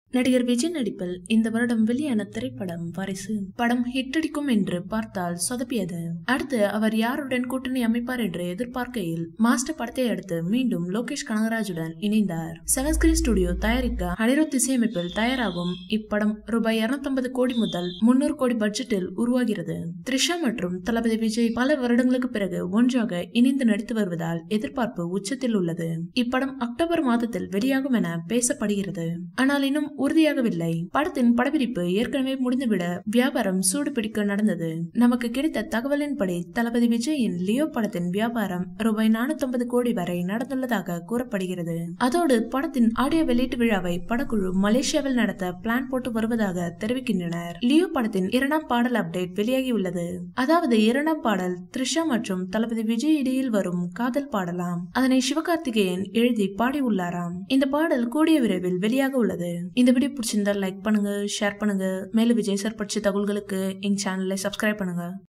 நடிகர் விஜய் நடிப்பில் இந்த வருடம் வெளியான திரைப்படம் வாரிசு படம் ஹிட்டடிக்கும் என்று பார்த்தால் சொதப்பியது அடுத்து அவர் யாருடன் கூட்டணி அமைப்பார் என்று எதிர்பார்க்கையில் மாஸ்டர் படத்தை அடுத்து மீண்டும் லோகேஷ் கனகராஜுடன் இணைந்தார் செவன்ஸ்கிரீன் ஸ்டுடியோ தயாரிக்க அனிருத் இசையமைப்பில் தயாராகும் இப்படம் ரூபாய் இருநூத்தம்பது கோடி முதல் முன்னூறு கோடி பட்ஜெட்டில் உருவாகிறது த்ரிஷா மற்றும் தளபதி விஜய் பல வருடங்களுக்கு பிறகு ஒன்றாக இணைந்து நடித்து வருவதால் எதிர்பார்ப்பு உச்சத்தில் உள்ளது இப்படம் அக்டோபர் மாதத்தில் வெளியாகும் என பேசப்படுகிறது ஆனால் இன்னும் உறுதியாகவில்லை படத்தின் படப்பிடிப்பு ஏற்கனவே முடிந்துவிட வியாபாரம் சூடு பிடிக்க நடந்தது நமக்கு கிடைத்த தகவலின்படி தளபதி விஜயின் லியோ படத்தின் வியாபாரம் ரூபாய் நானூத்தி கோடி வரை நடந்துள்ளதாக கூறப்படுகிறது அதோடு படத்தின் ஆடியோ வெளியீட்டு விழாவை படக்குழு மலேசியாவில் நடத்த பிளான் போட்டு வருவதாக தெரிவிக்கின்றனர் லியோ படத்தின் இரண்டாம் பாடல் அப்டேட் வெளியாகியுள்ளது அதாவது இரண்டாம் பாடல் த்ரிஷா மற்றும் தளபதி விஜய் இடையில் வரும் காதல் பாடலாம் அதனை சிவகார்த்திகேயன் எழுதி பாடியுள்ளாராம் இந்த பாடல் கூடிய விரைவில் வெளியாக உள்ளது இந்த வீடியோ பிடிச்சிருந்தா லைக் பண்ணுங்க ஷேர் பண்ணுங்க மேலும் விஜய் சார் பற்றிய தகவல்களுக்கு எங்க சேனலை சப்ஸ்கிரைப் பண்ணுங்க